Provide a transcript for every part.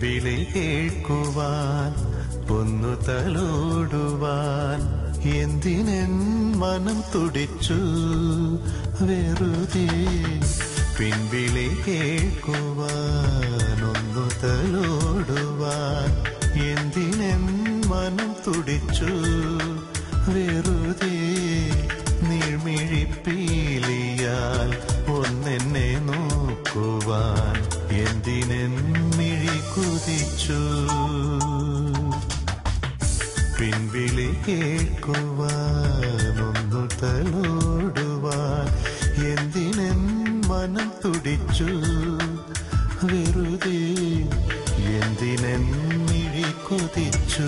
പിൻവിളി കേൾക്കുവാൻ ഒന്നു തലോടുവാൻ എന്തിനെൻ മനം തുടിച്ചു വെറുതെ പിൻവിളി കേൾക്കുവാൻ ഒന്നു തലോടുവാൻ എന്തിനെൻ മനം തുടിച്ചു വെറുതെ നീഴ്മിഴിപ്പീലിയാൽ ഒന്നെന്നെ നോക്കുവാൻ എന്തിനെൻ മിഴി കുതിച്ചു പിൻവിളി കേൾക്കുവാൻ ഒന്നു തലോടുവാൻ എന്തിനെൻ മനം തുടിച്ചു വെറുതെ എന്തിനെൻ മിഴി കുതിച്ചു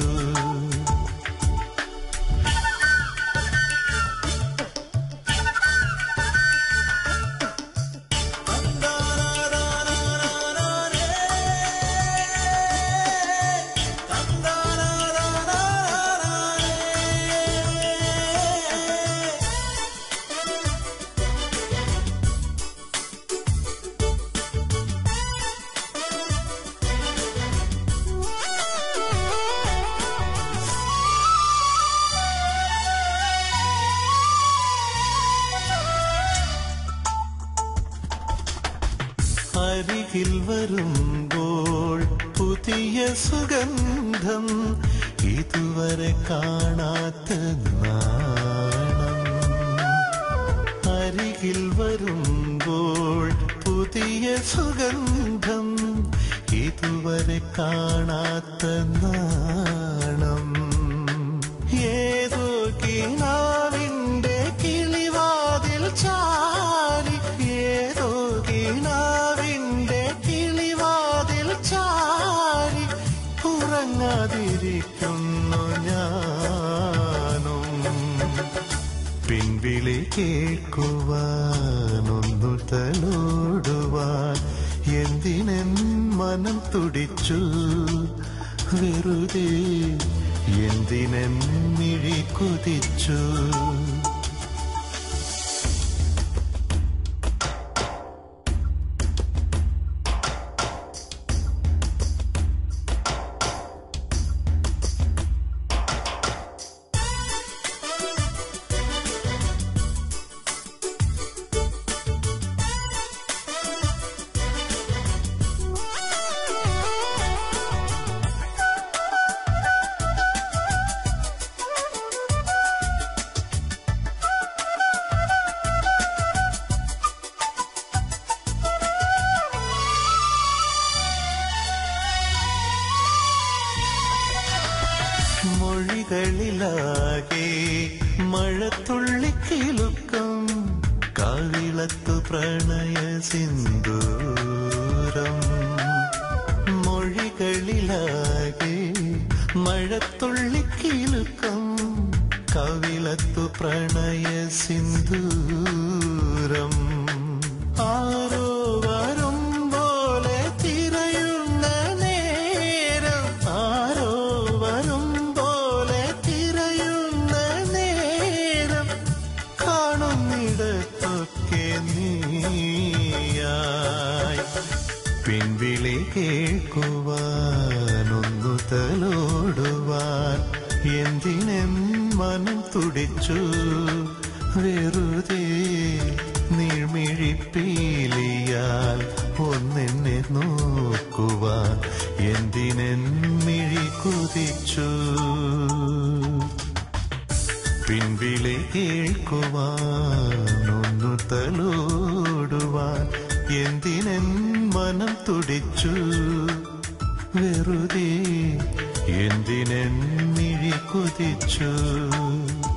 അരികിൽ വരുമ്പോൾ പുതിയ സുഗന്ധം ഇതുവരെ കാണാത്ത നാണം അരികിൽ വരുമ്പോൾ പുതിയ സുഗന്ധം ഇതുവരെ കാണാത്ത നാണം ഏതോ കിനാവിന്റെ കിളിവാതിൽ ചാരി ഏതോ കിനാവിന്റെ കിളിവാതിൽ ചാരി ഉറങ്ങാതിരിക്കുന്നു ഞാനും പിൻവിളി കേൾക്കുവാനൊന്നു തലോടുവാൻ എന്തിനെൻ മനം തുടിച്ചു വെറുതെ എന്തിനെൻ മിഴി കുതിച്ചു മൊഴികളിലാകെ മഴത്തുള്ളിക്കിലുക്കം കാവിളത്തു പ്രണയ സിന്ദൂരം മൊഴികളിലാകെ മഴത്തുള്ളിക്കിലുക്കം കവിളത്തു പ്രണയ സിന്ദൂരം ആരോ വരും പോലെ തിരയുന്ന നേരം ആരോ വരും പോലെ തിരയുന്ന നേരം കാണുന്നിടത്തൊക്കെ നീയായി പിൻവിളി കേൾക്കുവാനൊന്നു തലോടുവാൻ എന്തിനെൻ മനം തുടിച്ചു വെറുതെ നീഴ്മിഴിപ്പീലിയാൽ ഒന്നെന്നെ നോക്കുവാൻ എന്തിനെൻ മിഴി കുതിച്ചു പിൻവിളി കേൾക്കുവാനൊന്നു തലോടുവാൻ എന്തിനെൻ മനം തുടിച്ചു വെറുതെ എന്തിനെൻ മിഴി കുതിച്ചു